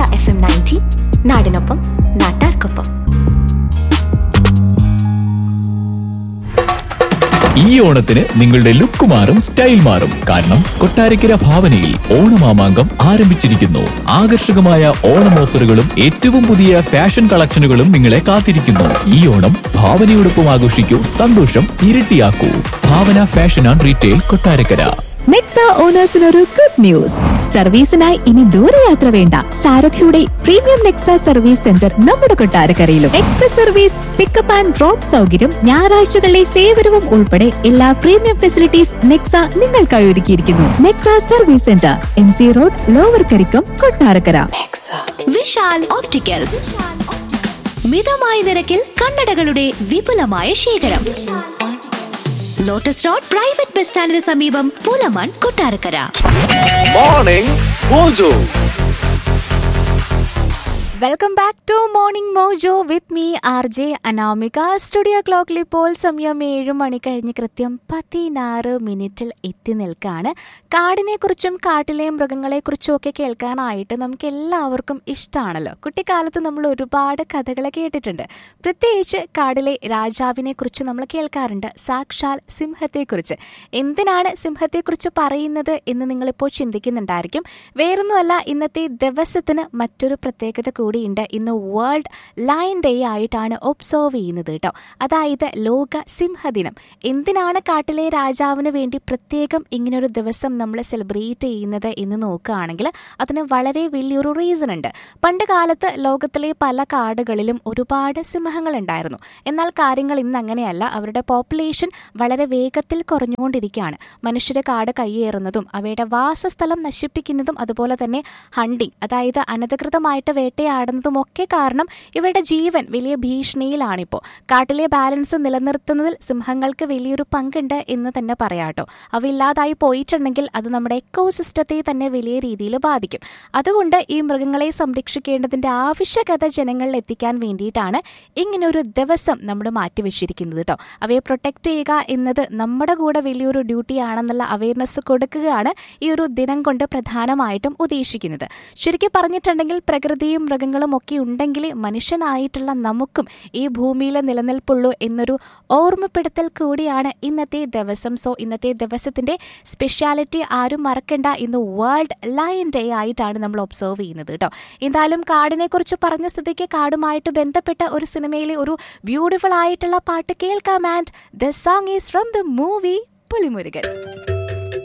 F M ninety നാടിനൊപ്പം നാട്ടാർക്കൊപ്പം ഈ ഓണത്തിന് നിങ്ങളുടെ ലുക്ക് മാറും സ്റ്റൈൽ മാറും കാരണം കൊട്ടാരക്കര ഭാവനയിൽ ഓണമാമാങ്കം ആരംഭിച്ചിരിക്കുന്നു ആകർഷകമായ ഓണം ഓഫറുകളും ഏറ്റവും പുതിയ ഫാഷൻ കളക്ഷനുകളും നിങ്ങളെ കാത്തിരിക്കുന്നു ഈ ഓണം ഭാവനയോടൊപ്പം ആഘോഷിക്കൂ സന്തോഷം ഇരട്ടിയാക്കൂ Bhavana fashion and retail Kottarakkara Nexa ഓണേഴ്സിനൊരു ഗുഡ് ന്യൂസ് സർവീസിനായി ഇനി ദൂരയാത്ര വേണ്ട സാരഥിയുടെ പ്രീമിയം നെക്സ സർവീസ് സെന്റർ നമ്മുടെ കൊട്ടാരക്കരയിലും express service pickup and drop സൗകര്യം ഞായറാഴ്ചകളിലെ സേവനവും ഉൾപ്പെടെ എല്ലാ പ്രീമിയം ഫെസിലിറ്റീസ് നെക്സ നിങ്ങൾക്കായി ഒരുക്കിയിരിക്കുന്നു Nexa service centre M C road lower Karikkam Kottarakkara Vishal opticals മിതമായ നിരക്കിൽ കണ്ണടകളുടെ വിപുലമായ ശേഖരം ലോട്ടസ് റോഡ് പ്രൈവറ്റ് ബസ് സ്റ്റാൻഡിന് സമീപം Pulamon Kottarakkara morning mojo welcome back to morning mojo with me R J Anamika studio ക്ലോക്കിൽ ഇപ്പോൾ സമയം ഏഴ് മണി കഴിഞ്ഞ് കൃത്യം പതിനാറ് മിനിറ്റിൽ എത്തി നിൽക്കുകയാണ് കാടിനെ കുറിച്ചും കാട്ടിലെ മൃഗങ്ങളെ കുറിച്ചും ഒക്കെ കേൾക്കാനായിട്ട് നമുക്ക് എല്ലാവർക്കും ഇഷ്ടമാണല്ലോ കുട്ടിക്കാലത്ത് നമ്മൾ ഒരുപാട് കഥകൾ കേട്ടിട്ടുണ്ട് പ്രത്യേകിച്ച് കാടിലെ രാജാവിനെ കുറിച്ച് നമ്മൾ കേൾക്കാറുണ്ട് സാക്ഷാൽ സിംഹത്തെക്കുറിച്ച് എന്തിനാണ് സിംഹത്തെക്കുറിച്ച് പറയുന്നത് എന്ന് നിങ്ങളിപ്പോൾ ചിന്തിക്കുന്നുണ്ടായിരിക്കും വേറൊന്നുമല്ല ഇന്നത്തെ ദിവസത്തിന് മറ്റൊരു പ്രത്യേകത കൂടിയുണ്ട് ഇന്ന് വേൾഡ് ലയൺ ഡേ ആയിട്ടാണ് ഒബ്സർവ് ചെയ്യുന്നത് കേട്ടോ അതായത് ലോക സിംഹദിനം എന്തിനാണ് കാട്ടിലെ രാജാവിന് വേണ്ടി പ്രത്യേകം ഇങ്ങനൊരു ദിവസം നമ്മൾ സെലിബ്രേറ്റ് ചെയ്യുന്നത് എന്ന് നോക്കുകയാണെങ്കിൽ അതിന് വളരെ വലിയൊരു റീസൺ ഉണ്ട് പണ്ട് കാലത്ത് ലോകത്തിലെ പല കാടുകളിലും ഒരുപാട് സിംഹങ്ങൾ ഉണ്ടായിരുന്നു എന്നാൽ കാര്യങ്ങൾ ഇന്ന് അങ്ങനെയല്ല അവരുടെ പോപ്പുലേഷൻ വളരെ വേഗത്തിൽ കുറഞ്ഞുകൊണ്ടിരിക്കുകയാണ് മനുഷ്യരെ കാട് കയ്യേറുന്നതും അവയുടെ വാസസ്ഥലം നശിപ്പിക്കുന്നതും അതുപോലെ തന്നെ ഹണ്ടിങ് അതായത് അനധികൃതമായിട്ട് വേട്ടയാടുന്നതും ഒക്കെ കാരണം ഇവരുടെ ജീവൻ വലിയ ഭീഷണിയിലാണിപ്പോൾ കാട്ടിലെ ബാലൻസ് നിലനിർത്തുന്നതിൽ സിംഹങ്ങൾക്ക് വലിയൊരു പങ്കുണ്ട് എന്ന് തന്നെ പറയാട്ടോ അവ ഇല്ലാതായി പോയിട്ടുണ്ടെങ്കിൽ അത് നമ്മുടെ എക്കോസിസ്റ്റത്തെ തന്നെ വലിയ രീതിയിൽ ബാധിക്കും അതുകൊണ്ട് ഈ മൃഗങ്ങളെ സംരക്ഷിക്കേണ്ടതിന്റെ ആവശ്യകത ജനങ്ങളിൽ എത്തിക്കാൻ വേണ്ടിയിട്ടാണ് ഇങ്ങനൊരു ദിവസം നമ്മൾ മാറ്റിവെച്ചിരിക്കുന്നത് കേട്ടോ അവയെ പ്രൊട്ടക്ട് ചെയ്യുക എന്നത് നമ്മുടെ കൂടെ വലിയൊരു ഡ്യൂട്ടി ആണെന്നുള്ള അവയർനെസ് കൊടുക്കുകയാണ് ഈ ഒരു ദിനം കൊണ്ട് പ്രധാനമായിട്ടും ഉദ്ദേശിക്കുന്നത് ശരിക്കും പറഞ്ഞിട്ടുണ്ടെങ്കിൽ പ്രകൃതിയും മൃഗങ്ങളും ഒക്കെ ഉണ്ടെങ്കിൽ മനുഷ്യനായിട്ടുള്ള നമുക്കും ഈ ഭൂമിയിൽ നിലനിൽപ്പുള്ളൂ എന്നൊരു ഓർമ്മപ്പെടുത്തൽ കൂടിയാണ് ഇന്നത്തെ ദിവസം സോ ഇന്നത്തെ ദിവസത്തിന്റെ സ്പെഷ്യാലിറ്റി ആരും മറക്കണ്ട ഇന്ന് വേൾഡ് ലയൺ ഡേ ആയിട്ടാണ് നമ്മൾ ഒബ്സർവ് ചെയ്യുന്നത് കേട്ടോ എന്തായാലും കാടിനെ കുറിച്ച് പറഞ്ഞ സ്ഥിതിക്ക് കാടുമായിട്ട് ബന്ധപ്പെട്ട ഒരു സിനിമയിലെ ഒരു ബ്യൂട്ടിഫുൾ ആയിട്ടുള്ള പാട്ട് കേൾക്കാം and the song is from the movie Pulimurugan